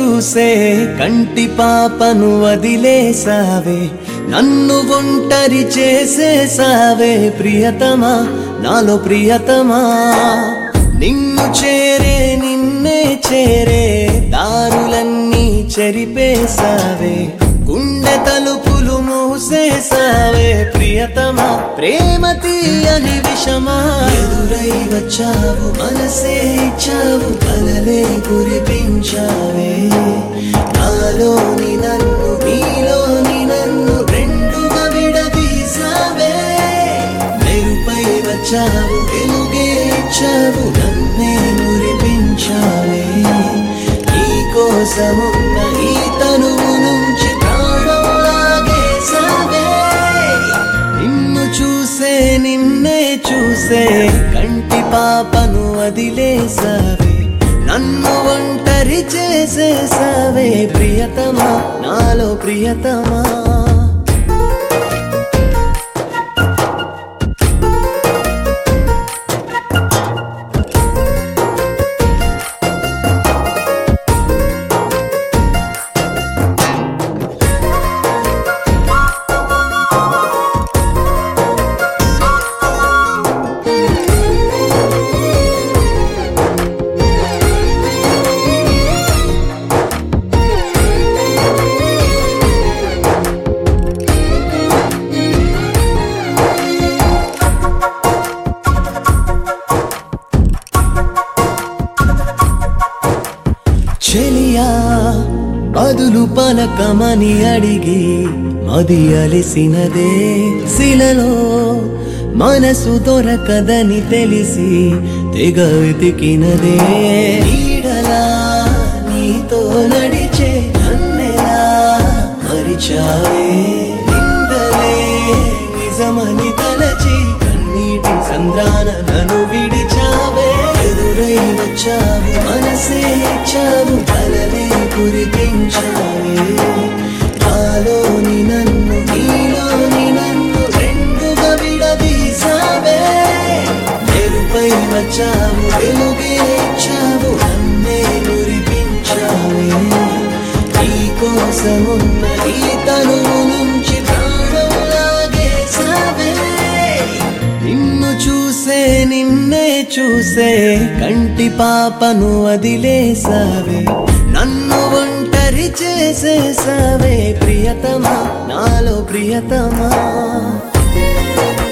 చూసే కంటి పాపను వదిలేసావే నన్ను ఒంటరి చేసేసావే ప్రియతమా నాలో ప్రియతమా నిన్ను చేరే నిన్నే చేరే దారులన్నీ చెరిపేసావే గుండె తలుపులు మూసేసావే ప్రియతమా ప్రేమ తీయని విషమా ఎదురై వచ్చావు మనసే ఇచ్చావు కలలే కురిపించావే నాలోని నన్ను నీలోని నన్ను రెండుగా విడదీసావే మెరుపై వచ్చావు వెలుగే ఇచ్చావు నన్నే మురిపించావే నీ కోసమున్న ఈ తనువు నుంచి ప్రాణం లాగేసావే నిన్ను చూసే నిన్నే చూసే కంటి పాపను వదిలేసావే నన్ను ఒంటరి చేసేసావే ప్రియతమా నాలో ప్రియతమా చెలియా బదులు పలకమని అడిగి మది అలిసినదే శిలలో మనసు దొరకదని తెలిసి తెగ వెతికినదే నీడలా నీతో నడిచే నన్నెలా మరిచావే నిందలే నిజమని తలచి కన్నీటి సంద్రాన నన్ను విడిచావే ఎదురై వచ్చావు మనసే ఇచ్చావు కలలే కురిపించావే నాలోని నన్ను నీలోని నన్ను రెండుగా విడదీసావే మెరుపై వచ్చావు వెలుగే ఇచ్చావు నన్నే మురిపించావే నీ కోసమున్న ఈ తనువు నుంచి ప్రాణం లాగేసావే నిన్ను చూసే నిన్నే చూసే కంటి పాపను వదిలేసావే నన్ను ఒంటరి చేసేసావే ప్రియతమా నాలో ప్రియతమా